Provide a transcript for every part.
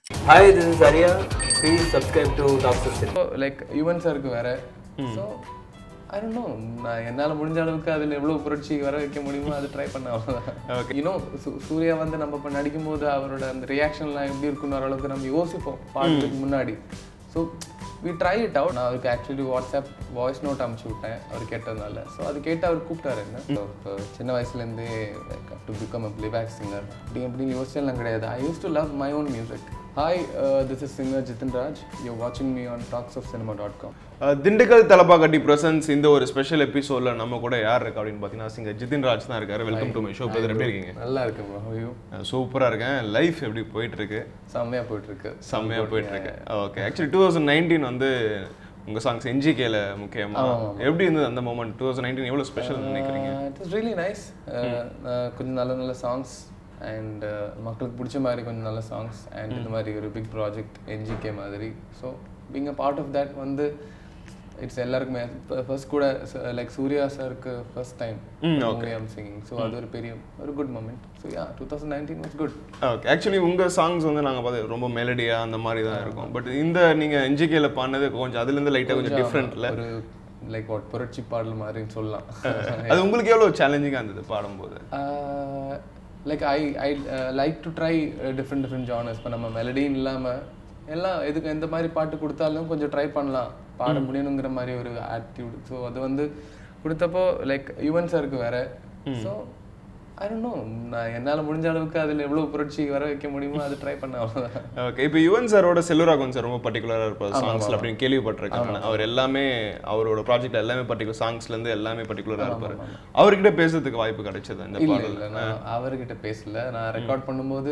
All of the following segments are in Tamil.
Hi, this is Arya. Please subscribe to Doctor Cinema. Like Yuvan சாருக்கு வேற ஸோ ஐ டோன்ட் நோ நான் என்னால் முடிஞ்ச அளவுக்கு அதில் எவ்வளோ புரட்சி வர வைக்க முடியுமோ அதை ட்ரை பண்ண அவ்வளோதான் யூனோ சூர்யா வந்து நம்ம இப்போ நடிக்கும்போது அவரோட அந்த ரியாக்ஷன்லாம் எப்படி இருக்குன்னு அளவுக்கு நம்ம யோசிப்போம் பாடுறதுக்கு முன்னாடி so we try it out நான் அவருக்கு ஆக்சுவலி வாட்ஸ்அப் வாய்ஸ் நோட் அமுச்சு விட்டேன் அவர் கேட்டதுனால ஸோ அது கேட்டு அவர் கூப்பிட்டாரு என்ன So, இப்போ சின்ன வயசுலேருந்தே like to become a playback singer அப்படி அப்படின்னு யோசிச்செல்லாம் கிடையாது I use to love my own music hi this is singer Jithin Raj you வாட்சிங் me on talks of cinema dot com ah Dindigul Thalappakatti presents இந்த ஒரு ஸ்பெஷல் எபிசோட்ல நம்ம கூட யார் இருக்கு அப்படின்னு பார்த்தீங்கன்னா சிங்கர் ஜிதின் ராஜ் தான் இருக்காரு welcome to my show brother எப்படி இருக்கீங்க நல்லா இருக்கு ப்ரோ ஐயோ சூப்பரா இருக்கேன் லைஃப் எப்படி போயிட்டு இருக்கு செம்மையா போயிட்டு இருக்கு செம்மையா போயிட்டு இருக்கு okay actually two thousand nineteen வந்து உங்க சாங்ஸ் என்ஜிகேல முக்கியமா எப்படி இருந்தது அந்த மூமெண்ட் டூ தௌசண்ட் நைன்டீன் எவ்வளவு ஸ்பெஷல் நினைக்கிறீங்க இட் இஸ் ரியலி நைஸ் கொஞ்சம் நல்ல நல்ல சாங்ஸ் அண்ட் மக்களுக்கு பிடிச்ச மாதிரி கொஞ்சம் நல்ல சாங்ஸ் அண்ட் இந்த மாதிரி ஒரு பிக் ப்ராஜெக்ட் என்ஜிகே மாதிரி so being a part of that வந்து இட்ஸ் எல்லாருக்குமே ஃபர்ஸ்ட் கூட லைக் சூர்யா சாருக்கு first time movie am singing so அது ஒரு பெரிய ஒரு good moment so yeah two thousand nineteen was good okay actually உங்க சாங்ஸ் வந்து நாங்க பார்த்து ரொம்ப மெலடியா அந்த மாதிரி தான் இருக்கும் பட் இந்த நீங்க என்ஜிகேல பாடினது கொஞ்சம் அதுல இருந்து லைட்டா கொஞ்சம் டிஃப்ரெண்ட்ல ஒரு லைக் வாட் புரட்சி பாடல் மாதிரின்னு சொல்லலாம் அது உங்களுக்கு எவ்வளவு சேலஞ்சிங்கா இருந்தது பாடும்போது like I I like to try different different genres இப்போ நம்ம மெலடின்னு இல்லாமல் எல்லாம் எதுக்கு எந்த மாதிரி பாட்டு கொடுத்தாலும் கொஞ்சம் ட்ரை பண்ணலாம் பாட முடியணுங்கிற மாதிரி ஒரு ஆட்டிடியூட் ஸோ அது வந்து கொடுத்தப்போ லைக் யுவன் சாருக்கு வேற ஸோ ஐ டோன்ட் நோ நான் என்னால் முடிஞ்ச அளவுக்கு அதில் எவ்வளோ புரட்சி வர வைக்க முடியுமோ அதை ட்ரை பண்ண அவ்வளோதான் ஓகே இப்போ யுவன் சாரோட செல்வராகவன் சார் ரொம்ப பர்டிகுலராக இருப்பார் சாங்ஸ்ல அப்படின்னு கேள்விப்பட்டிருக்கேன் நான். அவர் எல்லாமே அவரோட ப்ராஜெக்ட் எல்லாமே பர்டிகுலர் சாங்ஸ்ல இருந்து எல்லாமே பர்டிகுலராக இருப்பார் அவர்கிட்ட பேசுறதுக்கு வாய்ப்பு கிடைச்சது இந்த இல்ல பாடல் இல்ல நான் அவர்கிட்ட பேசல நான் ரெக்கார்ட் பண்ணும்போது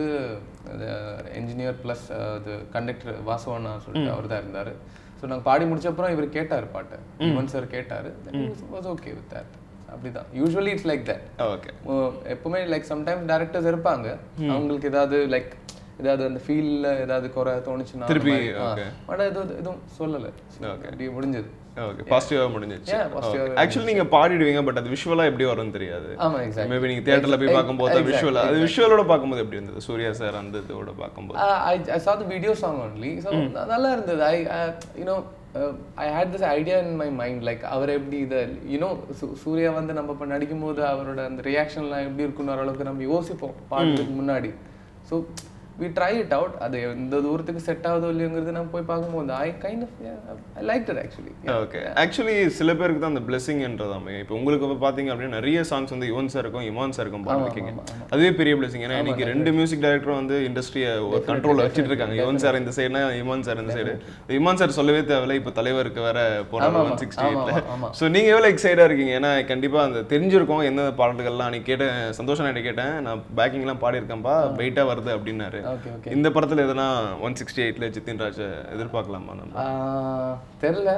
என்ஜினியர் ப்ளஸ் அது கண்டக்டர் வாசவண்ணா சொல்லிட்டு அவர் தான் இருந்தாரு ஸோ நாங்கள் பாடி முடிச்ச அப்புறம் இவர் கேட்டார் பாட்டு யுவன் சார் கேட்டாரு வாஸ் ஓகே வித் தட் அப்படிதான் usually it's like that okay எப்பவுமே லைக் சம்டைம்ஸ் டேரக்டர்ஸ் இருப்பாங்க அவங்களுக்கு ஏதாவது லைக் ஏதாவது அந்த ஃபீல்ல ஏதாவது குறை தோணுச்சுன்னா திருப்பி, திருப்பி பட் எதுவும் எதுவும் சொல்லலை அப்படி முடிஞ்சது ஓகே பாசிட்டிவாக முடிஞ்சிச்சு Yeah, positive ஆ ஆக்சுவலி நீங்க பாடிடுவீங்க பட் அது விஷுவலா எப்படி வரும்னு தெரியாது ஆமா எக்ஸாக்ட் மேபி நீங்க தியேட்டர்ல போய் பார்க்கும்போது விஷுவலா அது விஷுவலோட பார்க்கும்போது எப்படி இருந்தது சூர்யா சார் அந்த இதோட பார்க்கும்போது Uh, I, I saw the video song only. So நல்லா இருந்தது ஐ you know uh, I had this idea in my mind like அவர் எப்படி இதை யூனோ சூர்யா வந்து நம்ம இப்போ நடிக்கும்போது அவரோட அந்த ரியாக்ஷன்லாம் எப்படி இருக்குன்னு அளவுக்கு நம்ம யோசிப்போம் பாடுறதுக்கு முன்னாடி so we try it out அது எந்த தூரத்துக்கு செட் ஆகுதோ இல்லையோங்கிறது நம்ம போய் பார்க்கும்போது I kind of I like it actually okay actually சில பேருக்கு தான் அந்த பிளெஸிங்ன்றது அமையும் இப்போ உங்களுக்கு வந்து பார்த்தீங்க அப்படின்னா நிறைய சாங்ஸ் வந்து யுவன் சாருக்கும் இமான் சாருக்கும் பாடிருக்கீங்க அதுவே பெரிய பிளெஸிங் ஏன்னா இன்னைக்கு ரெண்டு மியூசிக் டைரக்டரும் வந்து இண்டஸ்ட்ரியை ஒரு கண்ட்ரோல் வச்சுட்டு இருக்காங்க யுவன் சார் இந்த சைடுனா இமான் சார் இந்த சைடு இமான் சார் சொல்லவே தேவையில்ல இப்போ தலைவருக்கு வேற போறாரு ஒன் சிக்ஸ்டி எயிட்ல ஸோ நீங்க எவ்வளோ எக்ஸைட்டா இருக்கீங்க ஏன்னா கண்டிப்பா அந்த தெரிஞ்சிருக்கும் எந்த பாடல்கள்லாம் நீ கேட்டேன் சந்தோஷம் நான் கேட்டேன் நான் பேக்கிங்லாம் பாடியிருக்கேன்ப்பா வெயிட்டா வருது அப்படின்னாரு ஓகே ஓகே இந்த படத்துல எதனா ஒன் சிக்ஸ்டி எயிட்ல ஜித்தின் ராஜ் எதிர்பார்க்கலாமா நம்ம தெரில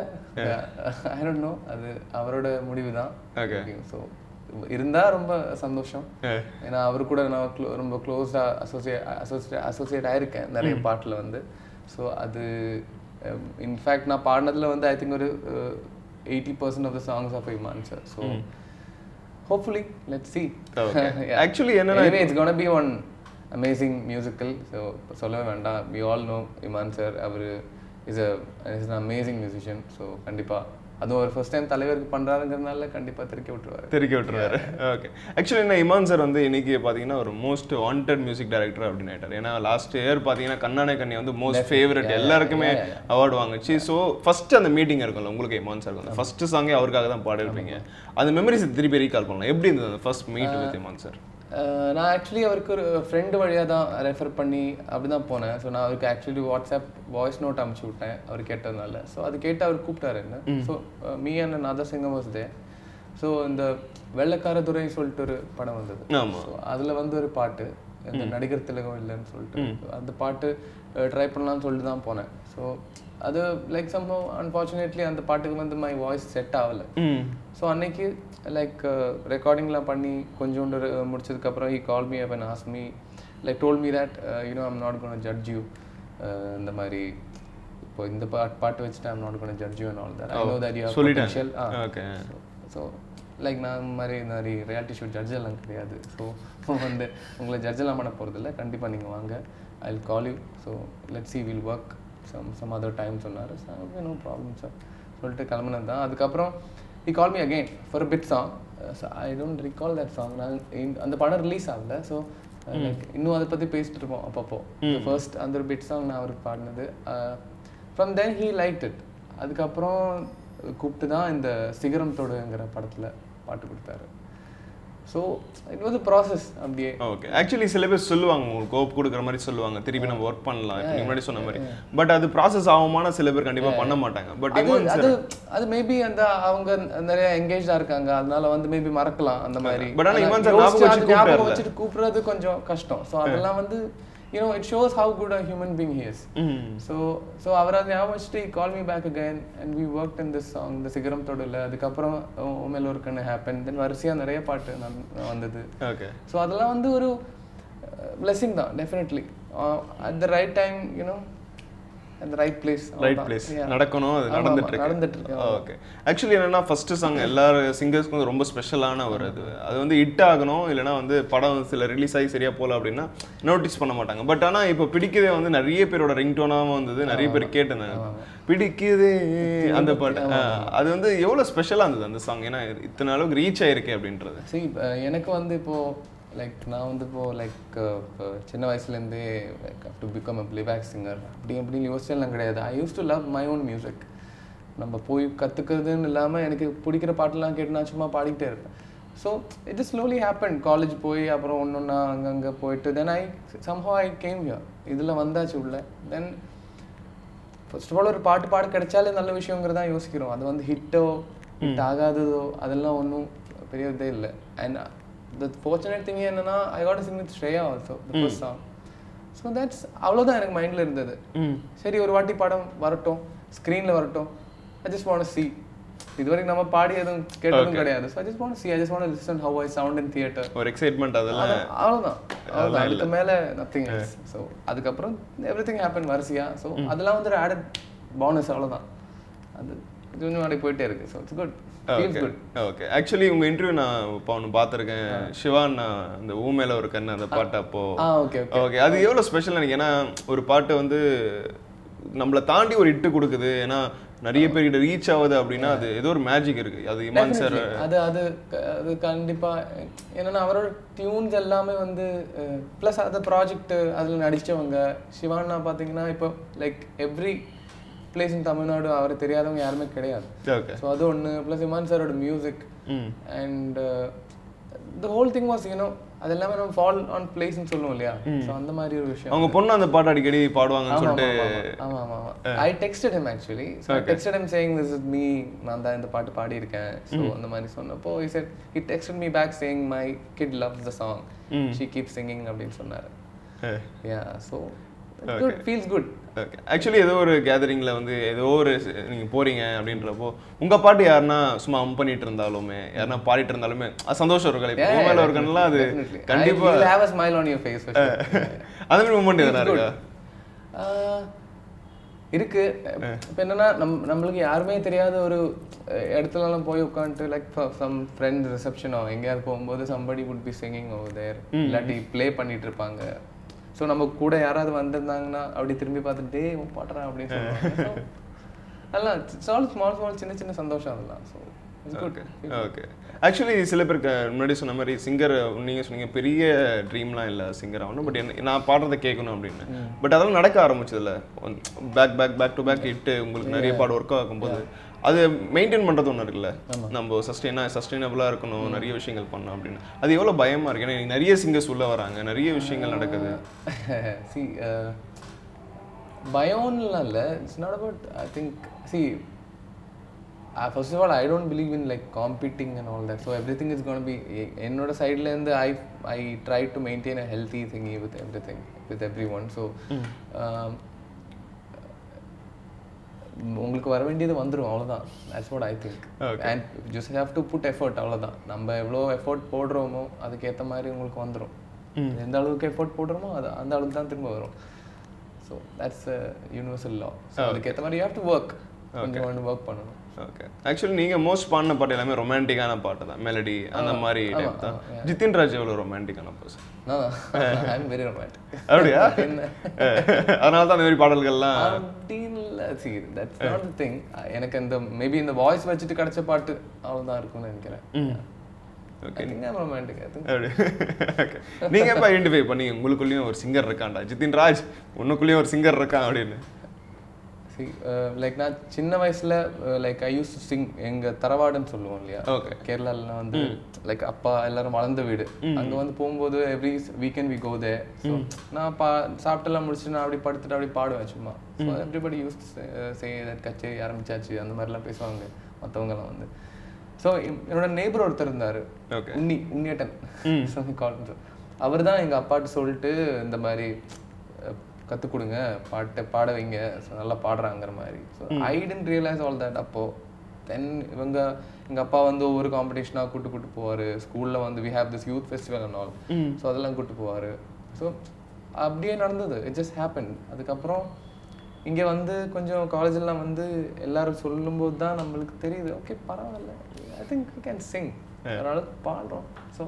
ஐ டோன்ட் நோ அது அவரோட முடிவு தான் Okay. ஸோ இருந்தா ரொம்ப சந்தோஷம் ஏன்னா அவரு கூட நான் clo- ரொம்ப க்ளோஸா அசோசியேட் அசோசியேட் அசோசியேட் ஆயிருக்கேன் நிறைய பாட்டுல வந்து ஸோ அது இன்ஃபேக்ட் நான் பாடினதுல வந்து ஐ திங்க் ஒரு eighty percent of the songs of Imman sir so hopefully let see Okay. Actually என்னன்னா anyway it's gonna be one amazing musical so சொல்லவே வேண்டாம் we all know Imman sir அவர் is a is an amazing musician so கண்டிப்பா அதுவும் ஒரு ஃபர்ஸ்ட் டைம் தலைவருக்கு பண்றாருங்கிறதுனால கண்டிப்பா திருக்கி விட்டுருவாரு தெரிக்க விட்டுருவாரு ஓகே ஆக்சுவலி என்ன இமான் சார் வந்து இன்னைக்கு பார்த்தீங்கன்னா ஒரு மோஸ்ட் வாண்டட் மியூசிக் டைரக்டர் அப்படின்னு ஆயிட்டார் ஏன்னா லாஸ்ட் இயர் பார்த்தீங்கன்னா கண்ணானே கண்ணி வந்து மோஸ்ட் ஃபேவரட் எல்லாருக்குமே அவார்டு வாங்குச்சு ஸோ ஃபர்ஸ்ட் அந்த மீட்டிங் இருக்கும்ல உங்களுக்கு இமான் சார் வந்து ஃபர்ஸ்ட் சாங்கே அவருக்காக தான் பாடிருப்பீங்க அந்த மெமரிஸ் திருப்பி ரீகால் பண்ணலாம் எப்படி இருந்தது அந்த first meet with Imman sir ah நான் ஆக்சுவலி அவருக்கு ஒரு ஃப்ரெண்டு வழியாக தான் ரெஃபர் பண்ணி அப்படி தான் போனேன் ஸோ நான் அவருக்கு ஆக்சுவலி வாட்ஸ்அப் வாய்ஸ் நோட் அமுச்சு விட்டேன் அவர் கேட்டதுனால ஸோ அது கேட்டு அவர் கூப்பிட்டாரு என்ன so me and other singer was there so இந்த வெள்ளக்கார துறை சொல்லிட்டு ஒரு படம் வந்தது ஆமா. ஸோ அதில் வந்து ஒரு பாட்டு இந்த நடிகர் திலகம் இல்லைன்னு சொல்லிட்டு அந்த பாட்டு ட்ரை பண்ணலாம்னு சொல்லிட்டு தான் போனேன் ஸோ அது லைக் சம்பவம் அன்ஃபார்ச்சுனேட்லி அந்த பாட்டுக்கு வந்து மை வாய்ஸ் செட் ஆகலை ம் ஸோ அன்னைக்கு லைக் ரெக்கார்டிங்லாம் பண்ணி கொஞ்சோண்டு uh, முடிச்சதுக்கப்புறம் he call me up and ask me like told me that you know I'm not gonna judge you இந்த மாதிரி இப்போ இந்த பாட் பாட்டு வச்சுட்டு I'm not gonna judge you and all that I know that you have சொல்லிட்டேன். Potential Okay. ஸோ லைக் நான் இந்த மாதிரி இந்த மாதிரி ரியாலிட்டி ஷோ ஜட்ஜ் எல்லாம் கிடையாது ஸோ வந்து உங்களை ஜட்ஜ் எல்லாம் பண்ண போகிறதில்ல கண்டிப்பாக நீங்கள் வாங்க I will call you so let see will work some some other time சொன்னார் சார் நோ ப்ராப்ளம் சார் சொல்லிட்டு கிளம்புனது தான் அதுக்கப்புறம் he called me again for a bit song Uh, so I don't recall that song நான் இந்த- அந்த படம் ரிலீஸ் ஆகல ஸோ லைக் இன்னும் அதை பற்றி பேசிட்டு இருப்போம் அப்பப்போ ஃபர்ஸ்ட் அந்த ஒரு பிட் சாங் நான் அவருக்கு பாடினது from then he like it அதுக்கப்புறம் கூப்பிட்டு தான் இந்த சிகரம் தொடுங்கிற படத்தில் பாட்டு கொடுத்தாரு so it was a process அப்படியே ஓகே ஆக்சுவலி சில பேர் சொல்லுவாங்க உங்களுக்கு கோப் கொடுக்குற மாதிரி சொல்லுவாங்க திருப்பி நம்ம ஒர்க் பண்ணலாம் இப்போ நீங்க முன்னாடி சொன்ன மாதிரி பட் அது ப்ராசஸ் ஆகுமான சில பேர் கண்டிப்பா பண்ண மாட்டாங்க பட் அது அது அது மேபி அந்த அவங்க நிறைய எங்கேஜா இருக்காங்க அதனால வந்து மேபி மறக்கலாம் அந்த மாதிரி But ஆனா ஆனா இமான் sir யோசிச்சு ஞாபகம் அது வச்சு ஞாபகம் கூப்பிட்டாருல. வச்சுட்டு கூப்பிடுறது கொஞ்சம் கஷ்டம் ஸோ அதெல்லாம் வந்து you know it shows how good a human being he's so so அவர் அதை ஞாபகம் வச்சுட்டு call me back again and we work in this song இந்த சிகரம் தொடல அதுக்கப்புறம் உமேல் ஒரு கண்ணு ஹேப்பன் தென் வரிசையாக நிறைய பாட்டு நட- வந்தது ஓகே ஸோ அதெல்லாம் வந்து ஒரு blessing தான் definitely at the right time you know at the right place right place நடக்கணும் அது நடந்துட்டு இருக்கு நடந்துட்டு இருக்கு ஓகே ஆக்சுவலி என்னன்னா ஃபர்ஸ்ட் சாங் எல்லா சிங்கர்ஸ்க்கும் வந்து ரொம்ப ஸ்பெஷலான ஒரு இது அது வந்து ஹிட் ஆகணும் இல்லைன்னா வந்து படம் சில ரிலீஸ் ஆகி சரியா போல அப்படின்னா நோட்டீஸ் பண்ண மாட்டாங்க பட் ஆனா இப்போ பிடிக்குதே வந்து நிறைய பேரோட ரிங்டோனாகவும் வந்தது நிறைய பேர் கேட்டிருந்தாங்க பிடிக்குதே அந்த பாட்டு ஆ, அது வந்து எவ்வளவு ஸ்பெஷலா இருந்தது அந்த சாங் ஏன்னா இத்தனை அளவுக்கு ரீச் ஆயிருக்கு அப்படின்றது சரி எனக்கு வந்து இப்போ லைக் நான் வந்து இப்போ லைக் சின்ன வயசுலேருந்தே like to become a playback singer அப்படி அப்படின்னு யோசிச்செல்லாம் கிடையாது I use to love my own music நம்ம போய் கற்றுக்கிறதுன்னு இல்லாமல் எனக்கு பிடிக்கிற பாட்டெல்லாம் கேட்டு நான் சும்மா பாடிக்கிட்டே இருப்பேன் so it is slowly happen college போய் அப்புறம் ஒன்று ஒன்றா அங்கங்கே போயிட்டு then I somehow I came here இதில் வந்தாச்சு உள்ள தென் ஃபர்ஸ்ட் ஆஃப் ஆல் ஒரு பாட்டு பாட கிடைச்சாலே நல்ல விஷயங்கிறதா யோசிக்கிறோம் அது வந்து ஹிட்டோ ஹிட் ஆகாததோ அதெல்லாம் ஒன்றும் பெரிய இதே இல்லை அண்ட் த ஃபார்ச்சுனேட் திங் என்னன்னா I got sing with Shreya also the first song so that's அவ்வளோதான் எனக்கு மைண்டில் இருந்தது சரி ஒரு வாட்டி படம் வரட்டும் ஸ்க்ரீனில் வரட்டும் ஐ ஜஸ்ட் வாண்ட் சி இது வரைக்கும் நம்ம பாடி எதுவும் கேட்டதும் கிடையாது so I just want see I just want listen how I sound in theatre ஒரு எக்ஸைட்மெண்ட் அதெல்லாம் அவ்வளோதான் அவ்வளோதான் அதுக்கு மேலே நத்திங் எல்ஸ் ஸோ அதுக்கப்புறம் எவ்ரி திங் ஹேப்பன் வரிசையா ஸோ அதெல்லாம் வந்து ஒரு ஆடட் போனஸ் அவ்வளோதான் அது கொஞ்சம் கொஞ்சம் அப்படி போயிட்டே இருக்கு so it's good feels good okay actually உங்க இன்டர்வியூ நான் இப்போ ஒன்று பார்த்துருக்கேன் சிவான் அந்த ஊமேல ஒரு கண்ணு அந்த பாட்டு அப்போ ஆ ஓகே ஓகே ஓகே அது எவ்வளோ ஸ்பெஷல் எனக்கு ஏன்னா ஒரு பாட்டு வந்து நம்மளை தாண்டி ஒரு இட்டு கொடுக்குது ஏன்னா நிறைய பேர்கிட்ட ரீச் ஆகுது அப்படின்னா அது ஏதோ ஒரு மேஜிக் இருக்கு அது இமான் சார் அது அது க- அது கண்டிப்பா என்னன்னா அவரோட டியூன்ஸ் எல்லாமே வந்து ப்ளஸ் அந்த ப்ராஜெக்ட் அதில் நடிச்சவங்க சிவானா பார்த்தீங்கன்னா இப்போ like every place in Tamil Nadu அவரை தெரியாதவங்க யாருமே கிடையாது ஓகே ஸோ அது ஒன்று ப்ளஸ் இமான் சாரோட music hmm and the whole thing was you know அது எல்லாமே நம்ம ஃபால் ஆன் பிளேஸ்னு சொல்லுவோம் இல்லையா ஸோ அந்த மாதிரி ஒரு விஷயம் அவங்க பொண்ணு அந்த பாட்டு அடிக்கடி பாடுவாங்கன்னு சொல்லிட்டு ஆமா ஆமா ஆமா I texted him actually so I texted him saying this is me நான் தான் இந்த பாட்டு பாடியிருக்கேன் ஸோ அந்த மாதிரி சொன்னப்போ he said he texted me back saying my kid loves the song she keeps singing அப்படின்னு சொன்னாரு yeah so it's good feels good okay actually ஏதோ ஒரு கேதரிங்ல வந்து ஏதோ ஒரு ஸ்- நீங்க போறீங்க அப்படின்றப்போ உங்க பாட்டு யாருன்னா சும்மா அம் பண்ணிட்டு இருந்தாலுமே யாருன்னா பாடிட்டு இருந்தாலுமே அது சந்தோஷம் இருக்கும் இப்போ Yeah, ஊமேல yeah, ஒரு கண்ணுலாம் அது definitely. I- கண்டிப்பா you'll have a smile on your face for sure. அந்த மாதிரி மூமெண்ட் எதனா Feels good. இருக்கா ஆஹ் இருக்கு இப்போ என்னன்னா நம் நம்மளுக்கு யாருமே தெரியாத ஒரு அஹ், இடத்துலலாம் போய் உட்காந்துட்டு லைக் சம் ஃப்ரெண்ட் ரிசப்ஷனோ எங்கேயாவது போகும்போது somebody would be singing over there இல்லாட்டி ப்ளே பண்ணிட்டு இருப்பாங்க ஸோ நம்ம கூட யாராவது வந்திருந்தாங்கன்னா அப்படி திரும்பி பார்த்துட்டு டேய் உன் பாடுறான் அப்படின்னு சொல்லுவாங்க So, அதெல்லாம் ஸ்மால் ஸ்மால் ஸ்மால் சின்ன சின்ன சந்தோஷம் அதெல்லாம் so it's good okay actually சில பேருக்கு முன்னாடி சொன்ன மாதிரி சிங்கர் நீங்க சொன்னீங்க பெரிய ட்ரீம்லாம் இல்லை சிங்கர் ஆகணும் பட் என்ன நான் பாடுறதை கேட்கணும் அப்படின்னு பட் அதெல்லாம் நடக்க ஆரம்பிச்சதுல back back back to back it உங்களுக்கு நிறைய பாடு ஒர்க் ஆகும்போது அது மெயின்டைன் பண்றது ஒன்று இருக்குல்ல நம்ம சஸ்டெயினா சஸ்டெயினபிளாக இருக்கணும் நிறைய விஷயங்கள் பண்ணணும் அப்படின்னு அது எவ்வளோ பயமா இருக்கு ஏன்னா இன்னைக்கு நிறைய சிங்கர்ஸ் உள்ள வராங்க நிறைய விஷயங்கள் நடக்குது சி பயம்லாம் இல்லை it's not about I think see first of all I don't believe in like competing and all that so everything is gonna be என்னோட சைட்லேருந்து I I try to maintain a healthy thing with everything with everyone so உங்களுக்கு வர வேண்டியது வந்துடும் அவ்வளோதான் that's what I think and just have to put effort அவ்வளோதான் நம்ம எவ்வளோ எஃபோர்ட் போடுறோமோ அதுக்கேற்ற மாதிரி உங்களுக்கு வந்துடும் எந்த அளவுக்கு எஃபோர்ட் போடுறோமோ அது அந்த அளவுக்கு தான் திரும்ப வரும் so that's universal law so அதுக்கேற்ற மாதிரி யூ ஹேவ் டு ஒர்க் கொஞ்சம் ஒன்று ஒர்க் பண்ணணும் ஸோ ஓகே ஆக்சுவலி நீங்க மோஸ்ட் பாடின பாட்டு எல்லாமே ரொமான்டிக்கான பாட்டு தான் மெலடி அந்த மாதிரி டைப் தான் ஜித்தின் ராஜ் எவ்வளவு ரொமான்டிக்கான person I am very romantic அப்படியா என்ன அதனால தான் அந்த மாதிரி பாடல்கள்லாம் அப்படின்னு இல்லை see that's not the thing எனக்கு இந்த மேபி இந்த வாய்ஸ் வச்சுட்டு கிடைச்ச பாட்டு அவ்வளவுதான் இருக்கும்னு நினைக்கிறேன் I think I'm romantic I think அப்படி ஓகே நீங்க எப்போ ஐடென்டிஃபை பண்ணீங்க உங்களுக்குள்ளேயும் ஒரு சிங்கர் இருக்கான்டா ஜித்தின் ராஜ் உன்னுக்குள்ளேயும் ஒரு சிங்கர் இருக்கான் அப்படின்னு லைக் நான் சின்ன வயசுல like I use to sing எங்க தரவாடுன்னு சொல்லுவோம் இல்லையா Okay. கேரளால வந்து லைக் அப்பா எல்லாரும் வளர்ந்த வீடு அங்க வந்து போகும்போது every weekend we go there so நான் பா சாப்பிட்டெல்லாம் முடிச்சுட்டு நான் அப்படி படுத்துட்டு அப்படி பாடுவேன் சும்மா ஸோ எவ்ரிபடி யூஸ் சே கச்சேரி ஆரம்பிச்சாச்சு அந்த மாதிரிலாம் பேசுவாங்க மற்றவங்கலாம் வந்து ஸோ என்னோட நெய்பர் ஒருத்தர் இருந்தாரு Okay. உன்னி உன்னியட்டன் கால் அவர் தான் எங்கள் அப்பாட்ட சொல்லிட்டு இந்த மாதிரி அஹ், கத்துக் கொடுங்க பாட்டை பாட வைங்க so நல்லா பாடுறாங்கிற மாதிரி so I tend realise all that அப்போ தென் இவங்க எங்கள் அப்பா வந்து ஒவ்வொரு காம்படிஷனாக கூட்டு கூட்டு போவார் ஸ்கூலில் வந்து we have this youth festival and all so அதெல்லாம் கூட்டு போவார் ஸோ அப்படியே நடந்தது இட் ஜஸ்ட் ஹேப்பன் அதுக்கப்புறம் இங்கே வந்து கொஞ்சம் காலேஜெல்லாம் வந்து எல்லாரும் சொல்லும்போது தான் நம்மளுக்கு தெரியுது ஓகே பரவாயில்ல I think you can sing அதனால பாடுறோம் ஸோ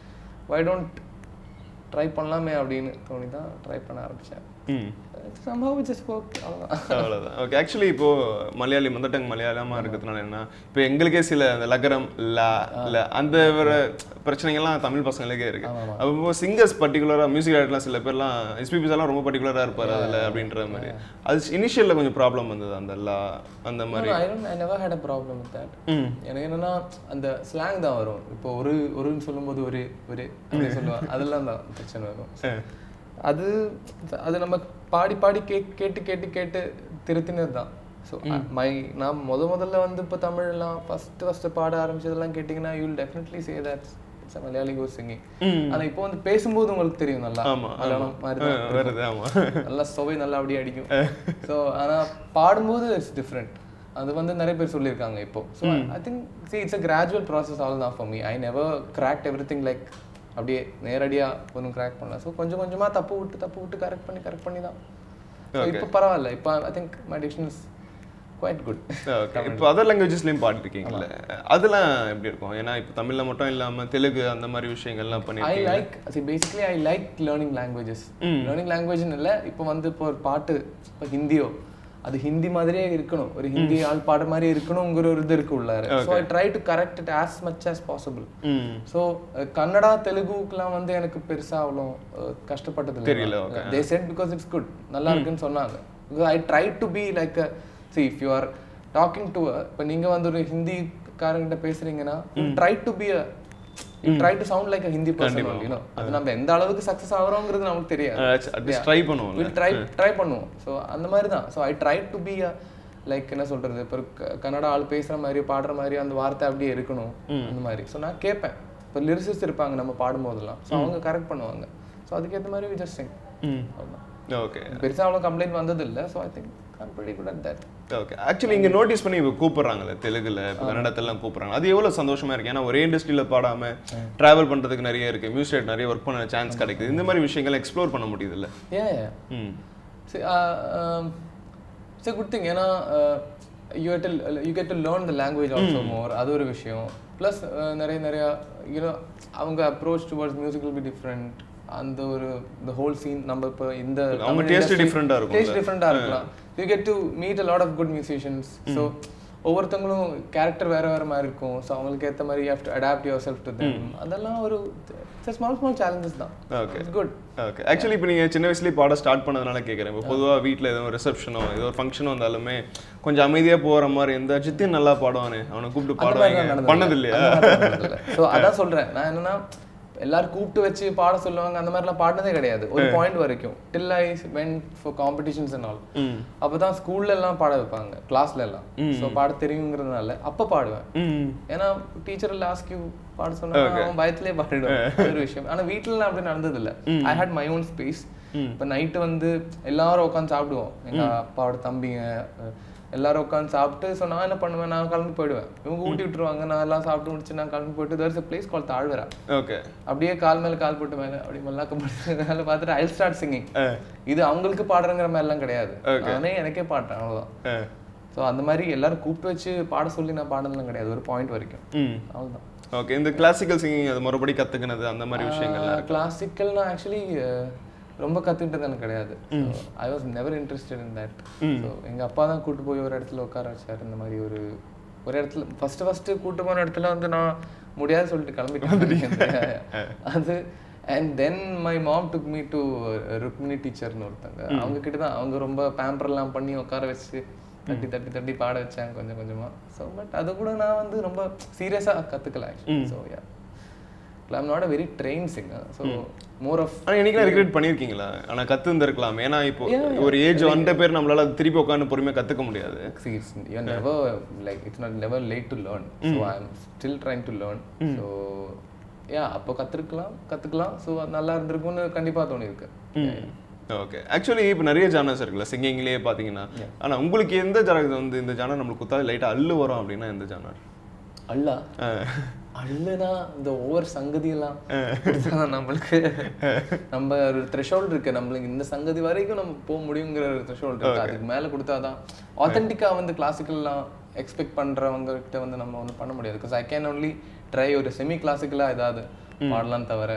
வை டோன்ட் ட்ரை பண்ணலாமே அப்படின்னு தோணி தான் ட்ரை பண்ண ஆரம்பித்தேன் ம் சம்பவம் ஜஸ்ட் ஒர்க் அவ்வளோதான் அவ்வளோதான் ஓகே ஆக்சுவலி இப்போ மலையாளி மதர் டங் மலையாளமாக இருக்கிறதுனால என்ன இப்போ எங்களுக்கே சில அந்த லகரம் லா இல்ல அந்த வர பிரச்சனைகள்லாம் தமிழ் பசங்களுக்கே இருக்கு அப்போ சிங்கர்ஸ் பர்டிகுலராக மியூசிக் டேரக்டர்லாம் சில பேர்லாம் எஸ்பிபிஸ் எல்லாம் ரொம்ப பர்டிகுலராக இருப்பார் அதில் அப்படின்ற மாதிரி அது இனிஷியலில் கொஞ்சம் ப்ராப்ளம் வந்தது அந்த லா அந்த மாதிரி I don't I never had a problem with that hmm எனக்கு என்னன்னா அந்த ஸ்லாங் தான் வரும் இப்போ ஒரு ஒருன்னு சொல்லும்போது ஒரு ஒரு அப்படி சொல்லுவேன் அதெல்லாம் தான் பிரச்சனை வரும் அது அது நம்ம பாடி பாடி கே கேட்டு கேட்டு கேட்டு திருத்தினது தான் ஸோ மை நான் முத முதல்ல வந்து இப்போ தமிழ்லாம் ஃபர்ஸ்ட் ஃபர்ஸ்ட் பாட ஆரம்பிச்சதெல்லாம் கேட்டிங்கன்னா you will definitely say that Malayali go singing ஆனா இப்போ வந்து பேசும்போது உங்களுக்கு தெரியும் நல்லா ஆமா, மலையாளம் மாதிரி தான் ஆ, வருது ஆமா நல்லா சுவை நல்லா அப்படியே அடிக்கும் ஸோ ஆனா பாடும்போது இட்ஸ் டிஃப்ரெண்ட் அது வந்து நிறைய பேர் சொல்லியிருக்காங்க இப்போ so I think see it's a gradual process all தான் for me I never cracked every thing like அப்படியே நேரடியா ஒன்றும் கிராக் பண்ணல ஸோ கொஞ்சம் கொஞ்சமா தப்பு விட்டு தப்பு விட்டு கரெக்ட் பண்ணி கரெக்ட் பண்ணி தான் So இப்போ பரவாயில்ல இப்போ I think my diction is quite good okay இப்போ அதர் லாங்குவேஜஸ்லையும் பாடிருக்கீங்கல்ல அதெல்லாம் எப்படி இருக்கும் ஏன்னா இப்போ தமிழ்ல மட்டும் இல்லாம தெலுங்கு அந்த மாதிரி விஷயங்கள்லாம் ஐ பண்ணிருக்கீங்க like see basically I like learning languages learning லாங்குவேஜ்னு இல்லை இப்போ வந்து இப்போ ஒரு பாட்டு இப்போ ஹிந்தியோ அது ஹிந்தி மாதிரியே இருக்கணும் ஒரு ஹிந்தி ஆள் பாடுற மாதிரி இருக்கணுங்கிற ஒரு இது இருக்கு உள்ளாரு so I try to correct it as much as possible hmm so Kannada தெலுங்குக்குலாம் வந்து எனக்கு பெருசா அவ்வளோ அஹ், கஷ்டப்பட்டது தெரியல, they said because it's good நல்லா இருக்குன்னு சொன்னாங்க because I try to be like see if you are talking to இப்போ நீங்க வந்து ஒரு ஹிந்திக்காரங்கிட்ட பேசுறீங்கன்னா try to be a try to sound like Hindi person you know அது நம்ம எந்த அளவுக்கு சக்ஸஸ் ஆகுறோங்கிறது நமக்கு தெரியாது அட்லீஸ்ட் ட்ரை பண்ணுவோம் வில் ட்ரை ட்ரை பண்ணுவோம் ஸோ அந்த மாதிரி தான் so I try to be like என்ன சொல்றது இப்போ க- கன்னடா ஆள் பேசுற மாதிரி பாடுற மாதிரி அந்த வார்த்தை அப்படியே இருக்கணும் அந்த மாதிரி ஸோ நான் கேட்பேன் இப்போ லிரிசிஸ்ட் இருப்பாங்க நம்ம பாடும்போதெல்லாம் ஸோ அவங்க கரெக்ட் பண்ணுவாங்க ஸோ அதுக்கேற்ற மாதிரி வி ஜஸ்ட் சிங் ம் அவ்வளோதான் ஓகே பெருசா அவ்வளோ கம்ப்ளைண்ட் வந்தது இல்லை so I think I'm pretty good at that okay actually இங்க நோட்டீஸ் பண்ணி இப்போ கூப்பிடுறாங்கல்ல தெலுங்குல இப்போ கன்னடத்திலாம் கூப்பிடுறாங்க அது எவ்வளவு சந்தோஷமா இருக்கு ஏன்னா ஒரே இண்டஸ்ட்ரியில பாடாம டிராவல் பண்றதுக்கு நிறைய இருக்கு மியூசிக் நிறைய ஒர்க் பண்ண சான்ஸ் கிடைக்குது இந்த மாதிரி விஷயங்களை எக்ஸ்ப்ளோர் பண்ண முடியுதுல்ல yeah yeah ம் See, uh, um, it's a good thing ஏன்னா uh, you get to you get to learn the language also more அது ஒரு விஷயம் ப்ளஸ் நிறைய நிறைய யூனோ அவங்க approach towards music will be different அந்த ஒரு the whole scene நம்ம இப்போ இந்த அவங்க taste different ஆ இருக்கும்ல. டேஸ்ட் டிஃப்ரெண்ட்டாக இருக்கலாம் you get to meet a lot of good musicians so ஒவ்வொருத்தவங்களும் கேரக்டர் வேற வேற மாதிரி இருக்கும் ஸோ அவங்களுக்கு ஏற்ற மாதிரி have to adapt yourself to them அதெல்லாம் ஒரு ஸ்மால் ஸ்மால் சேலஞ்சஸ் தான் Okay. It's good okay actually இப்போ நீங்கள் சின்ன வயசுலேயே பாட ஸ்டார்ட் பண்ணதுனால கேட்குறேன் இப்போ பொதுவாக வீட்டில் ஏதோ ரிசப்ஷனோ ஏதோ ஒரு ஃபங்க்ஷனோ வந்தாலுமே கொஞ்சம் அமைதியாக போகிற மாதிரி எந்த சித்தியும் நல்லா பாடுவானே அவனை கூப்பிட்டு பாடுவாங்க பண்ணது இல்லையா ஸோ அதான் சொல்றேன் நான் என்னன்னா எல்லாரும் கூப்பிட்டு வச்சு பாட சொல்லுவாங்க அந்த மாதிரிலாம் பாடினதே கிடையாது ஒரு பாயிண்ட் வரைக்கும் till I went for competitions and all hmm அப்பதான் ஸ்கூல்ல எல்லாம் பாட வைப்பாங்க கிளாஸ்ல எல்லாம் ஸோ பாட தெரியுங்கிறதுனால அப்ப பாடுவேன் ம் ஏன்னா டீச்சர் லாஸ்ட் யூ பாட சொன்னா அவன் பயத்திலே பாடிடுவான் அது ஒரு விஷயம் ஆனா வீட்டுல அப்படி நடந்தது இல்ல I had my own space இப்போ நைட்டு வந்து எல்லாரும் உட்காந்து சாப்பிடுவோம் எங்க அப்பாவோட தம்பிங்க அஹ், எல்லாரும் உட்காந்து சாப்பிட்டு ஸோ நான் என்ன பண்ணுவேன் நான் கிளம்பி போயிடுவேன் இவங்க ஊட்டி விட்டுருவாங்க நான் எல்லாம் சாப்பிட்டு முடிச்சு நான் கிளம்பி போயிட்டு there's a பிளேஸ் கால் தாழ்வரா ஓகே அப்படியே கால் மேல கால் போட்டு மேல அப்படி மல்லாக்க போட்டு மேல பார்த்துட்டு ஐ ஸ்டார்ட் சிங்கிங் இது அவங்களுக்கு பாடுறங்கிற மாதிரிலாம் கிடையாது நானே எனக்கே பாடுறேன் அவ்வளவுதான் ஸோ அந்த மாதிரி எல்லாரும் கூப்பிட்டு வச்சு பாட சொல்லி நான் பாடினதுலாம் கிடையாது ஒரு பாயிண்ட் வரைக்கும் ம் அவ்வளோதான் ஓகே இந்த கிளாசிக்கல் சிங்கிங் அது மறுபடி கத்துக்கினது அந்த மாதிரி விஷயங்கள்லாம் கிளாசிக்கல் நான் ஆக்சுவலி ரொம்ப கற்றுக்கிட்டது எனக்கு கிடையாது I was never interested in that so எங்கள் அப்பா தான் கூட்டு போய் ஒரு இடத்துல உட்கார வச்சார் இந்த மாதிரி ஒரு ஒரு இடத்துல ஃபர்ஸ்ட் ஃபர்ஸ்ட் கூட்டு போன இடத்துல வந்து நான் முடியாது சொல்லிட்டு கிளம்பிட்டேன் அது and then my mom took me to Rukmini டீச்சர்னு ஒருத்தங்க அவங்க கிட்ட தான் அவங்க ரொம்ப பேம்பர்லாம் பண்ணி உட்கார வச்சு தட்டி தட்டி தட்டி பாட வச்சாங்க கொஞ்சம் கொஞ்சமா ஸோ பட் அது கூட நான் வந்து ரொம்ப சீரியஸாக கற்றுக்கல actually so yeah I'm not a very train singer so more of ஆனா என்னைக்கு ரிக்ரெட் பண்ணிருக்கீங்களா ஆனா கத்து இருந்திருக்கலாம் ஏன்னா இப்போ ஒரு ஏஜ் வந்த பேர் நம்மளால அது திருப்பி உட்காந்து பொறுமையா கத்துக்க முடியாது see it's you're never like it's not never late to learn so i'm still trying to learn so yeah அப்போ கத்துக்கலாம் கத்துக்கலாம் ஸோ நல்லா இருந்திருக்கும்னு கண்டிப்பா தோணிருக்கு ஓகே ஆக்சுவலி இப்போ நிறைய ஜானர்ஸ் இருக்குல்ல சிங்கிங்லேயே பார்த்தீங்கன்னா ஆனா உங்களுக்கு எந்த ஜானர் வந்து இந்த ஜானர் நம்மளுக்கு குத்தா லைட்டாக அள்ளு வரும் அப்படின்னா எந்த ஜானர் அல்லா அல்லுனா இந்த ஒவ்வொரு சங்கதியெல்லாம் கொடுத்தாதான் நம்மளுக்கு நம்ம ஒரு த்ரெஷோல்ட் இருக்கு நம்மளுக்கு இந்த சங்கதி வரைக்கும் நம்ம போக முடியுங்கிற ஒரு த்ரெஷோல்ட் இருக்கு அதுக்கு மேல கொடுத்தாதான் ஆத்தென்டிக்கா வந்து கிளாசிக்கல்லாம் எக்ஸ்பெக்ட் பண்றவங்க கிட்ட வந்து நம்ம வந்து பண்ண முடியாது because I can only try ஒரு செமி கிளாசிக்கலா ஏதாவது பாடலாம் தவிர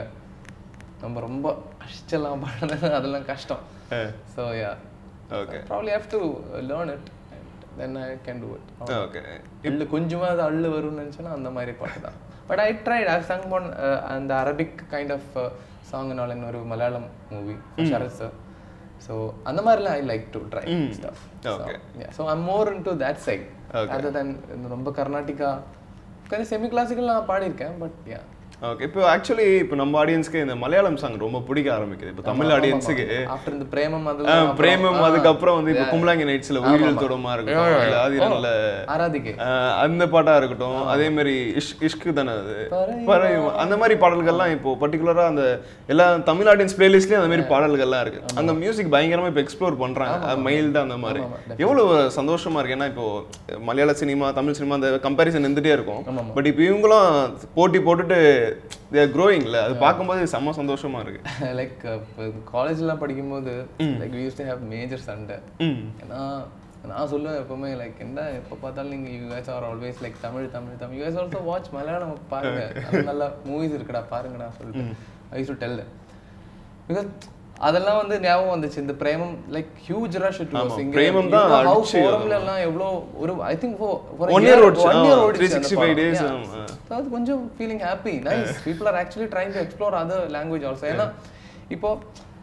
நம்ம ரொம்ப அஷ்டெல்லாம் பாடுறது அதெல்லாம் கஷ்டம் so yeah okay probably have to learn it then I can do it okay அள்ளு கொஞ்சமா அது அள்ளு வரும்னு நினச்சேன்னா அந்த மாதிரி பாட்டு தான் but I tried I sung one அந்த அரபிக் கைண்ட் ஆஃப் சாங்னால ஒரு Malayalam movie Sharath sir so அந்த மாதிரிலாம் I like to try stuff Okay. So I'm more into that side other than ரொம்ப கர்நாடிகா கொஞ்சம் செமி கிளாசிக்கல் நான் பாடியிருக்கேன் பட் யா ஓகே இப்போ ஆக்சுவலி இப்போ நம்ம ஆடியன்ஸ்க்கு இந்த மலையாளம் சாங் ரொம்ப பிடிக்க ஆரம்பிக்குது இப்போ தமிழ் ஆடியன்ஸுக்கு ஆஃப்டர் இந்த பிரேமம் ஆ, அதெல்லாம் பிரேமம் அதுக்கப்புறம் வந்து இப்போ கும்பலாங்கி நைட்ஸ்ல உயிரில் தொடமா இருக்கட்டும் இல்ல ஆதிரன்ல ஆராதிகை ஆ, அந்த பாட்டா இருக்கட்டும் அதே மாதிரி இஷ் இஷ்கு தானே அது பறையும் அந்த மாதிரி பாடல்கள்லாம் இப்போ பர்டிகுலரா அந்த எல்லா தமிழ் ஆடியன்ஸ் பிளேலிஸ்ட்லயும் அந்த மாதிரி பாடல்கள்லாம் இருக்கு அங்க மியூசிக் பயங்கரமா இப்போ எக்ஸ்ப்ளோர் பண்றாங்க மைல்டா அந்த மாதிரி எவ்வளவு சந்தோஷமா இருக்கு ஏன்னா இப்போ மலையாள சினிமா தமிழ் சினிமா அந்த கம்பேரிசன் இருந்துட்டே இருக்கும் பட் இப்போ இவங்களும் போட்டி போட்டுட்டு தேர் க்ரோயிங்ல அது பார்க்கும்போது செம்ம சந்தோஷமா இருக்கு லைக் காலேஜ்லாம் படிக்கும்போது like use to have major சண்டை ம் ஏன்னா நான் சொல்லுவேன் எப்பவுமே லைக் என்ன எப்போ பார்த்தாலும் நீங்கள் us are always like Tamil Tamil Tamil us also watch Malayalam பாருங்க அது நல்ல மூவிஸ் இருக்குடா பாருங்கடா சொல்லிட்டு ஐ டு டெல் பிகாஸ் அதெல்லாம் வந்து ஞாபகம் வந்துச்சு இந்த Premam like huge rush it was இங்க பிரேமம் தான் ஹவு அடிச்சு ஃபோரம்ல எல்லாம் எவ்வளோ ஒரு I think for One year ஓடுச்சு. ஆ, 365 days, ஆமா. So அது கொஞ்சம் feeling happy nice people are actually trying to explore other language also ஏன்னா இப்போ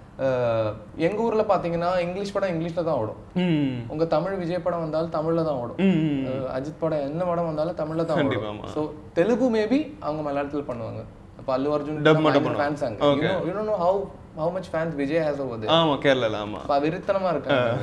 அஹ், எங்க ஊர்ல பாத்தீங்கன்னா இங்கிலீஷ் படம் இங்கிலீஷ்ல தான் ஓடும் ம் உங்க தமிழ் விஜய் படம் வந்தாலும் தமிழ்ல தான் ஓடும் அஹ், அஜித் படம் என்ன படம் வந்தாலும் தமிழ்ல தான் கண்டிப்பா, ஓடும் ஆமா. ஸோ தெலுங்கு மேபி அவங்க மலையாளத்துல பண்ணுவாங்க அப்ப அல்லு அர்ஜுன் Dub மட்டும் ஃபேன்ஸ் அங்க you know how how much fans Vijay has over ஆமா கேரளால ஆமா அப்ப வெறித்தனமா இருக்காங்க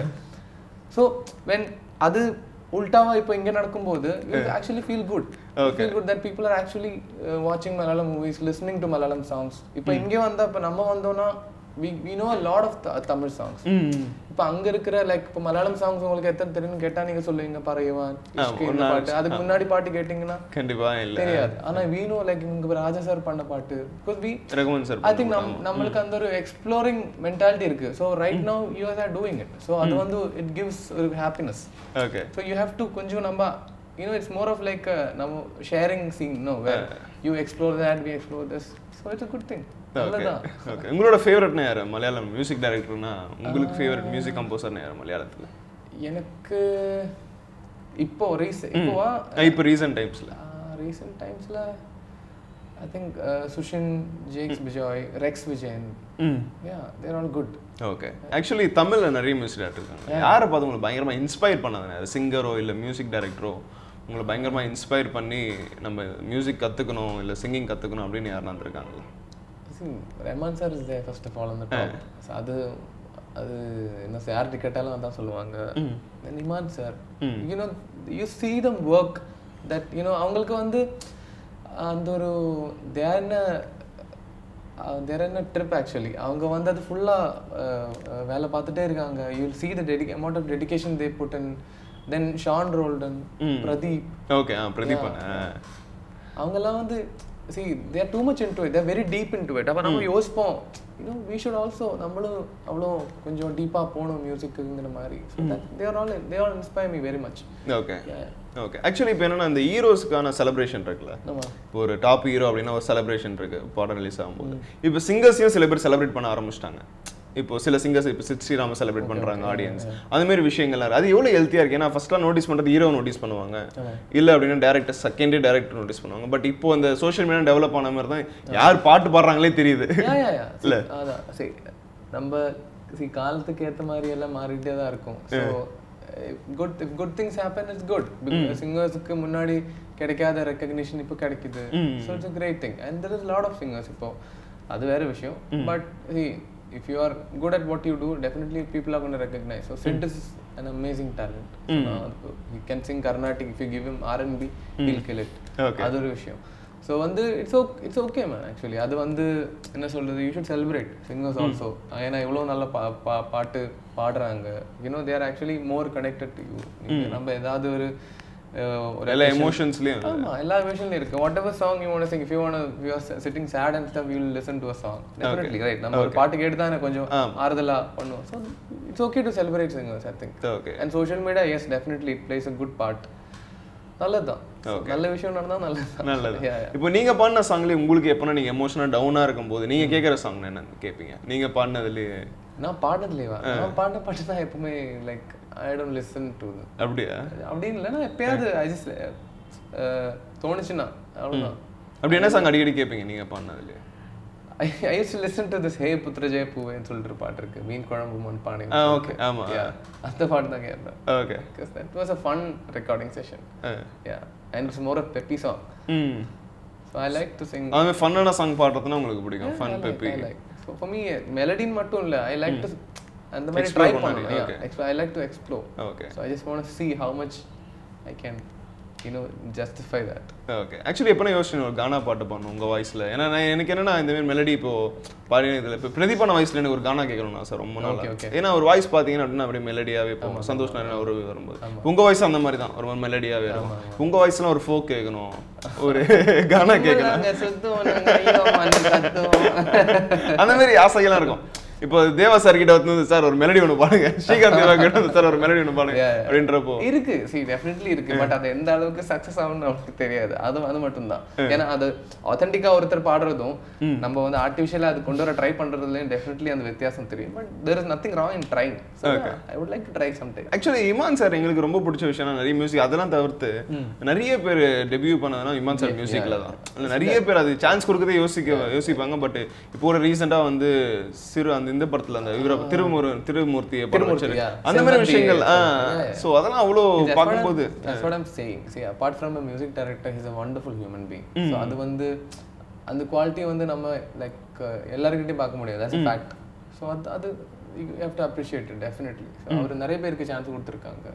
ஸோ வென் அது உல்டாவா இப்போ இங்க நடக்கும்போது actually feel good feel good that people are actually வாட்சிங் Malayalam movies listening to Malayalam songs இப்போ இங்கே வந்தா இப்போ நம்ம வந்தோம்னா we we know lot of Tamil songs hmm இப்போ அங்க இருக்கிற லைக் இப்போ மலையாளம் சாங்ஸ் உங்களுக்கு எத்தனை தெரியும்னு கேட்டா நீங்க சொல்லுவீங்க பறவைவான் இஷ்கு இந்த பாட்டு அதுக்கு முன்னாடி பாட்டு கேட்டிங்கன்னா கண்டிப்பா இல்ல தெரியாது ஆனா we know லைக் இங்க ராஜா சார் பண்ண பாட்டு because we Rahman sir I think நம் நம்மளுக்கு அந்த ஒரு எக்ஸ்ப்ளோரிங் மென்டாலிட்டி இருக்கு so right now you are doing it so அது வந்து இட் கிவ்ஸ் ஒரு happiness okay so you have to கொஞ்சம் நம்ம you know it's more of like நம்ம sharing scene no where you explore that we explore this so it's good thing நல்லதான் ஓகே உங்களோட ஃபேவரட்னா யாரு மலையாளம் மியூசிக் டைரக்டர்னா உங்களுக்கு ஃபேவரட் மியூசிக் கம்போசர்னா யாரு மலையாளத்துல எனக்கு இப்போ ரீஸ் இப்போவா இப்போ ரீசன்ட் டைம்ஸ்ல ரீசெண்ட் டைம்ஸ்ல I think Sushin Jakes Vijay Rex Vijayan hmm yeah they're all good okay actually தமிழ்ல நிறைய மியூசிக் டேரக்டர் இருக்காங்க யாரை பார்த்து உங்களுக்கு பயங்கரமா இன்ஸ்பயர் பண்ணாங்க அது சிங்கரோ இல்ல மியூசிக் டைரக்டரோ உங்களை பயங்கரமா இன்ஸ்பயர் பண்ணி நம்ம மியூசிக் கத்துக்கணும் இல்ல சிங்கிங் கத்துக்கணும் அப்படின்னு யாருன்னா இருந்திருக்காங்களா Rahman sir is there first of all அந்த டாப் அது அது என்ன சார் யார்கிட்ட கேட்டாலும் அதான் சொல்லுவாங்க Imman sir you know you see them work that you know அவங்களுக்கு வந்து அந்த ஒரு தேர்ன தேர் என்ன ட்ரிப் ஆக்சுவலி அவங்க வந்து அது ஃபுல்லாக வேலை பார்த்துட்டே இருக்காங்க you see the dedi amount of dedication they put and then Shan Roldan Pradeep okay ah Pradeep அவங்கெல்லாம் வந்து see they're too much into it they're very deep into it அப்போ நம்ம யோசிப்போம் யூனோ வி ஷுட் ஆல்சோ நம்மளும் அவ்வளோ கொஞ்சம் டீப்பாக போகணும் மியூசிக்குங்கிற மாதிரி they're all they all inspire me very much okay okay actually இப்போ என்னன்னா இந்த ஹீரோஸ்க்கான செலிப்ரேஷன் இருக்குல்ல ஆமா இப்போ ஒரு டாப் ஹீரோ அப்படின்னா ஒரு செலிப்ரேஷன் இருக்கு படம் ரிலீஸ் ஆகும்போது இப்போ சிங்கர்ஸையும் சில பேர் செலிப்ரேட் பண்ண ஆரம்பிச்சிட்டாங்க இப்போ சில சிங்கர்ஸ் இப்போ சித் ஸ்ரீராம செலிப்ரேட் பண்றாங்க ஆடியன்ஸ் அந்த மாதிரி விஷயங்கள்லாம் இருக்கு. அது எவ்வளோ ஹெல்த்தியா இருக்கு ஏன்னா ஃபர்ஸ்ட்லாம் நோட்டீஸ் பண்றது ஹீரோ நோட்டீஸ் பண்ணுவாங்க இல்ல அப்படின்னா டேரக்டர் செகண்டே டேரக்டர் நோட்டீஸ் பண்ணுவாங்க பட் இப்போ அந்த சோஷியல் மீடியா டெவலப் ஆன மாதிரி தான் யார் பாட்டு பாடுறாங்களே தெரியுது யா யா யா இல்ல அதான் சரி நம்ம see காலத்துக்கு ஏத்த மாதிரி எல்லாம் மாறிட்டே தான் இருக்கும் so good good things happen it's good சிங்கர்ஸுக்கு முன்னாடி கிடைக்காத ரெக்கக்னிஷன் இப்போ கிடைக்குது so it's great thing and there is lot of singers இப்போ அது வேற விஷயம் but if you are good at what you do definitely people are gonna recognise so Sid is an amazing talent he can sing carnatic if you give him r&b he'll kill it Okay. அது ஒரு விஷயம் ஸோ வந்து it's ok it's okay man actually அது வந்து என்ன சொல்றது you should celebrate singers also ஏன்னா இவ்வளோ நல்ல பா பா பாட்டு பாடுறாங்க you know they're actually more connected to you நம்ம ஏதாவது ஒரு அஹ், ஒரு எல்லா எமோஷன்ஸ்லயும் ஆமா எல்லா விஷயம்லயும் இருக்கு whatever song you want sing if you want you are sitting sad and stuff you will listen to a song definitely right நம்ம ஒரு பாட்டு கேட்டு தான் கொஞ்சம் ஆறுதலா பண்ணுவோம் so it's okay to celebrate singers I think okay and social media yes definitely it plays a good part நல்லதுதான் நல்ல விஷயம் நடந்தா நல்லது நல்லது இப்போ நீங்க பாடின சாங்லயே உங்களுக்கு எப்பனா நீங்க எமோஷனா டவுனா இருக்கும்போது நீங்க கேட்குற சாங் என்ன கேட்பீங்க நீங்க பாடினதுலயே நான் பாடுறதுலேவா நான் பாடின பாட்டு தான் எப்பவுமே like I don't listen to அப்படியா அப்படின்னு இல்லை நான் எப்பயாவது ஐ ஜஸ்ட் தோணுச்சுன்னா அவ்வளோதான் அப்படி என்ன சாங் அடிக்கடி கேட்பீங்க நீங்க பாடினதுலயே I I use to listen to this ஹே புத்திர ஜெய பூவேன்னு சொல்லிட்டு ஒரு பாட்டு இருக்கு மீன் குழம்பு மண் பானை ஆ ஓகே ஆமா அந்த பாட்டு தான் கேட்பேன் okay because that was a fun recording session yeah and it's more a peppy song hmm so I like to sing அதுமாதிரி ஃபன்னான சாங் பாடுறதுனா உங்களுக்கு பிடிக்கும் fun peppy like so for me மெலடின்னு மட்டும் இல்லை ஐ லைக் டு அந்த மாதிரி Explore ட்ரை பண்ணணும், பண்ணணும் I like to explore okay so I just want see how much I can you know justify that okay actually எப்போ யோசிச்சு ஒரு கானா பாட்டு பாடணும் உங்க வாய்ஸ்ல ஏன்னா நான் எனக்கு என்னன்னா இந்த மாதிரி மெலடி இப்போ பாடி இதில் இப்போ பிரதீபான வாய்ஸ்ல எனக்கு ஒரு கானா கேட்கணும் சார் ரொம்ப நாள் Okay, okay. ஏன்னா ஒரு வாய்ஸ் பார்த்தீங்கன்னா அப்படின்னா அப்படியே மெலடியாவே போகும் சந்தோஷ் நாராயண ஒரு வரும்போது உங்க வாய்ஸ் அந்த மாதிரி தான் ஒரு மாதிரி மெலடியாவே இருக்கும் உங்க வாய்ஸ்லாம் ஒரு ஃபோக் கேட்கணும் ஒரு கானா கேட்கணும் நாங்க சுத்துவோம் நாங்க ஐயோ மண்ணு கத்துவோம் அந்த மாதிரி ஆசைகள்லாம் இருக்கும் இப்போ தேவா சார் கிட்ட வந்து சார் ஒரு மெலடி ஒன்று பாடுங்க ஸ்ரீகாந்த் தேவா கிட்ட வந்து சார் ஒரு மெலடி ஒன்று பாடுங்க Yeah, yeah. அப்படின்றப்போ இருக்கு சி டெஃபினெட்லி இருக்கு பட் அது எந்த அளவுக்கு சக்சஸ் ஆகும்னு நமக்கு தெரியாது அது அது மட்டும் தான் ஏன்னா அது ஆத்தென்டிக்கா ஒருத்தர் பாடுறதும் நம்ம வந்து ஆர்டிஃபிஷியலா அது கொண்டு வர ட்ரை பண்றதுலயும் டெஃபினெட்லி அந்த வித்தியாசம் தெரியும் but there is nothing wrong in trying I would like to try some time actually Imman sir எங்களுக்கு ரொம்ப பிடிச்ச விஷயம் நிறைய மியூசிக் அதெல்லாம் தவிர்த்து நிறைய பேர் டெபியூ பண்ணதுனா இமான் சார் மியூசிக்ல தான் இல்ல, நிறைய பேர் அது சான்ஸ் கொடுக்கறதே யோசிக்க யோசிப்பாங்க பட் இப்போ ஒரு ரீசெண்டா வந்து சிறு அந்த இந்த படத்துல அந்த இவர திருமூர் திருமூர்த்தியை படம் வச்சிருக்கு yeah. அந்த மாதிரி செம்பருத்தி, விஷயங்கள் ஆ yeah, yeah. சோ அதெல்லாம் அவ்வளோ பார்க்கும்போது that's what I'm saying see apart from a music director he's a wonderful human being so அது வந்து அந்த குவாலிட்டி வந்து நம்ம லைக் எல்லாருக்கிட்டையும் பார்க்க முடியாது that's a fact ஸோ அது அது you have to appreciate definitely so அவர் நிறைய பேருக்கு சான்ஸ் கொடுத்துருக்காங்க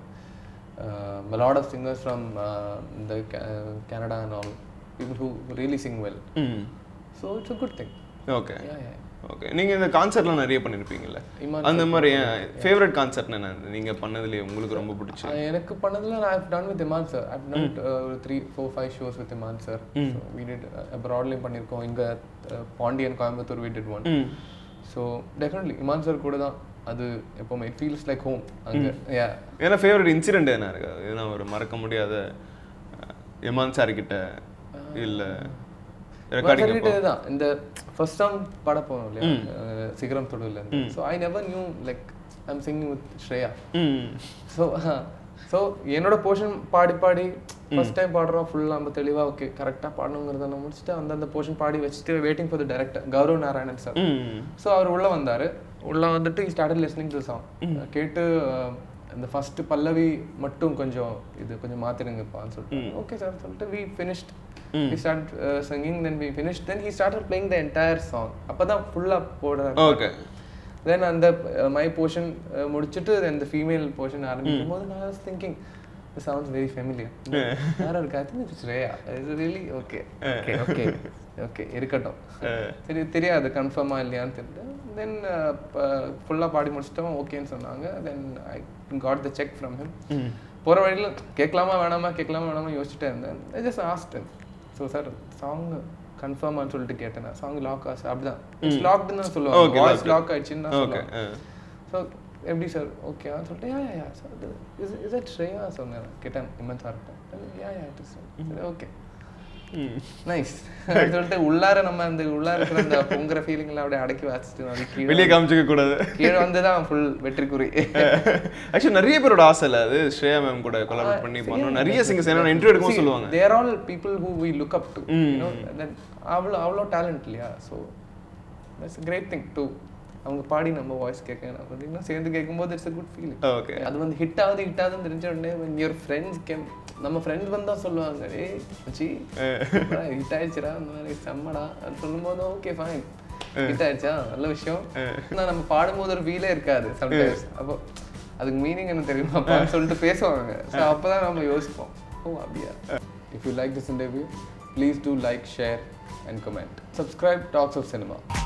லாட் ஆஃப் சிங்கர்ஸ் ஃப்ரம் இந்த Kannada and all people who really sing well hmm so it's a good thing okay okay நீங்க இந்த கான்சர்ட்லாம் நிறைய பண்ணிருப்பீங்கல்ல இமான் அந்த மாதிரி ஃபேவரட் கான்சர்ட் என்ன நீங்க பண்ணதுலயே உங்களுக்கு ரொம்ப பிடிச்ச Uh, எனக்கு பண்ணதுல நான் done with Imman sir I done ஒரு three four five shows with Imman sir we did அப்ராட்லேயும் பண்ணியிருக்கோம் இங்கே Pandian Coimbatore we did one hmm so definitely Imman sir கூட தான் அது எப்போவுமே இட் ஃபீல்ஸ் லைக் ஹோம் அங்கே யா ஏன்னா ஃபேவரட் இன்சிடென்ட் என்ன இருக்கு ஏன்னா ஒரு மறக்க முடியாத அஹ், எமான் சார் கிட்ட இல்ல ரெக்கார்டிங் கிட்ட தான் இந்த ஃபர்ஸ்ட் சாங் பாட போனோம் இல்லையா அஹ், சிகரம் தொடுவில் இருந்து so I never knew like I'm singing with Shreya hmm so so என்னோட போர்ஷன் பாடி பாடி ஃபர்ஸ்ட் டைம் பாடுறோம் ஃபுல்லாக நம்ம தெளிவாக ஓகே கரெக்டாக பாடணுங்கிறத நான் முடிச்சுட்டு அந்தந்த போர்ஷன் பாடி வச்சுட்டு waiting for the director Gaurav Narayanan sir hmm so அவர் உள்ள வந்தாரு உள்ள வந்துட்டு ஸ்டார்டட் லிஸ்னிங் டு சாங் கேட்டு அஹ், இந்த ஃபர்ஸ்ட் பல்லவி மட்டும் கொஞ்சம் இது கொஞ்சம் மாத்திருங்கப்பான்னு சொல்லிட்டு ஓகே சார் சொல்லிட்டு we finished we start singing then we finish then he started playing the entire song அப்பதான் ஃபுல்லா போடுறாரு ஓகே தென் அந்த மை போர்ஷன் முடிச்சுட்டு அந்த ஃபீமேல் போர்ஷன் ஆரம்பிக்கும் போது நான் was thinking sounds very familiar யாரா இருக்கா திங்க் இட்ஸ் ரேயா it's really okay okay okay okay இருக்கட்டும் சரி தெரியாது கன்ஃபார்மா இல்லையான்னு தெரியல தென் ஃபுல்லாக பாடி முடிச்சிட்டோம் ஓகேன்னு சொன்னாங்க then I got the check from him போகிற வழியில் கேட்கலாமா வேணாமா கேட்கலாமா வேணாமா யோசிச்சுட்டே இருந்தேன் I just asked so sir song கன்ஃபார்மான்னு சொல்லிட்டு கேட்டேன் நான் சாங் லாக் ஆச்சு அப்படிதான் இட்ஸ் லாக்டுன்னு தான் சொல்லுவாங்க வாய்ஸ் லாக் ஆயிடுச்சுன்னு தான் ஓகே சொல்லுவாங்க ஸோ எப்படி சார் ஓகே சொல்லிட்டு yeah yeah yeah sir is is it Shreya சொன்னேன் கேட்டேன் Imman sir yeah yeah it is சரி ஓகே நைஸ் சொல்லிட்டு உள்ளார நம்ம அந்த உள்ளார இருக்கிற அந்த பொங்குற ஃபீலிங்ல அப்படியே அடக்கி வச்சுட்டு அது கீழே வெளியே காமிச்சிக்க கூடாது கீழே வந்து தான் ஃபுல் வெற்றிக்குறி ஆக்சுவலி நிறைய பேரோட ஆசை இல்ல அது ஸ்ரேயா மேம் கூட கொலாபரேட் பண்ணி பண்ணணும் நிறைய சிங்கர்ஸ் ஏன்னா இன்டர்வியூ எடுக்கும் சொல்லுவாங்க there all people who we look up to அவ்வளோ அவ்வளோ டேலண்ட் இல்லையா so it's great thing to அவங்க பாடி நம்ம வாய்ஸ் கேட்க அப்படின்னா சேர்ந்து கேட்கும்போது it's a good feeling okay அது வந்து ஹிட் ஆகுது ஹிட் ஆகுதுன்னு தெரிஞ்ச உடனே when your friends came நம்ம ஃப்ரெண்ட்ஸ் வந்தா சொல்லுவாங்க ஏய் மச்சி ஹிட் ஆயிடுச்சுடா அந்த மாதிரி செம்மடா அது சொல்லும்போது ஓகே ஃபைன் ஹிட் ஆயிடுச்சா நல்ல விஷயம் ஆனா நம்ம பாடும்போது ஒரு ஃபீலே இருக்காது சம்டைம்ஸ் அப்போ அதுக்கு மீனிங் என்ன தெரியுமாப்பான்னு சொல்லிட்டு பேசுவாங்க ஸோ அப்பதான் நம்ம யோசிப்போம் ஓ அப்படியா if you like this interview please do like share and comment subscribe talks of cinema